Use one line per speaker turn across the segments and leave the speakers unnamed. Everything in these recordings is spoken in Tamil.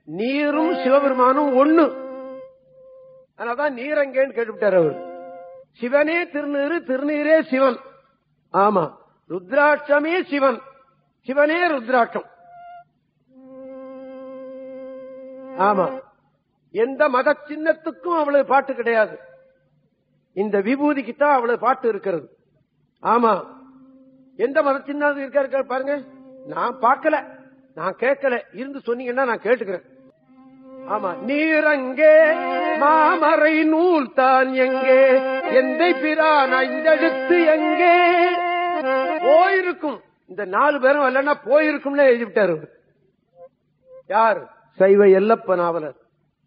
நீரும் சிவபெருமானும் ஒண்ணு அதனாலதான் நீரங்கேன்னு கேட்டுவிட்டார் அவர் சிவனே திருநீரு திருநீரே சிவன் ஆமா ருத்ராட்சமே சிவன் சிவனே ருத்ராட்சம் ஆமா எந்த மத சின்னத்துக்கும் அவ்வளவு பாட்டு கிடையாது இந்த விபூதிக்கு தான் அவ்வளவு பாட்டு இருக்கிறது ஆமா எந்த மத சின்னம் இருக்கா இருக்கா பாருங்க நான் பார்க்கல நான் கேட்கல இருந்து சொன்னீங்கன்னா நான் கேட்டுக்கிறேன் ஆமா நீரங்கே மாமரை நூல் தான் எங்கே எந்தை பிரான் ஐந்தெழுத்து எங்கே போயிருக்கும் இந்த நாலு பேரும் இல்லைன்னா போயிருக்கும்னு எழுதி விட்டாரு அவரு. யார் சைவ எல்லப்ப நாவலர்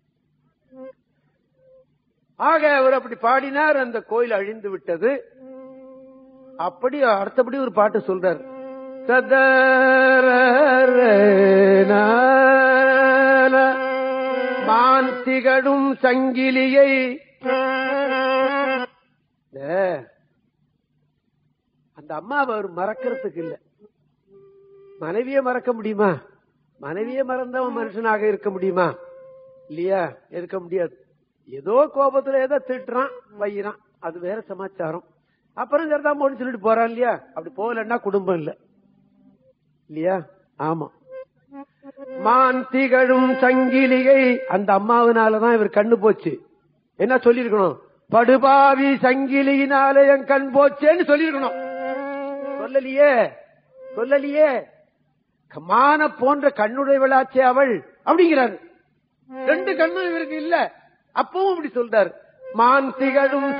ஆக அவர் அப்படி பாடினார் அந்த கோயில் அழிந்து விட்டது அப்படி அடுத்தபடி ஒரு பாட்டு சொல்றார் மான் திகழும் சங்கிலியை ஏ, அந்த அம்மாவை அவர் மறக்கிறதுக்கு இல்ல மனைவியை மறக்க முடியுமா மனைவியை மறந்தவன் மனுஷனாக இருக்க முடியுமா இல்லையா இருக்க முடியாது ஏதோ கோபத்துல ஏதோ திட்டுறான் வையிறான் அது வேற சமாச்சாரம் அப்புறம் சரிதான் போன்னு சொல்லிட்டு போறான் இல்லையா அப்படி போகலன்னா குடும்பம் இல்ல இல்லையா ஆமா மான் திகழும் சங்கிலிகை அந்த அம்மாவினாலதான் இவர் கண்ணு போச்சு என்ன சொல்லிருக்கணும் படுபாவி சங்கிலியினால என் கண் போச்சேன்னு சொல்லிருக்கணும் சொல்லலையே சொல்லலையே மான போன்ற கண்ணுடைய விளாச்சே அவள் அப்படிங்கிறாரு ரெண்டு கண்ணும் இவருக்கு இல்ல அப்பவும் இப்படி சொல்றாரு மான் திகழும்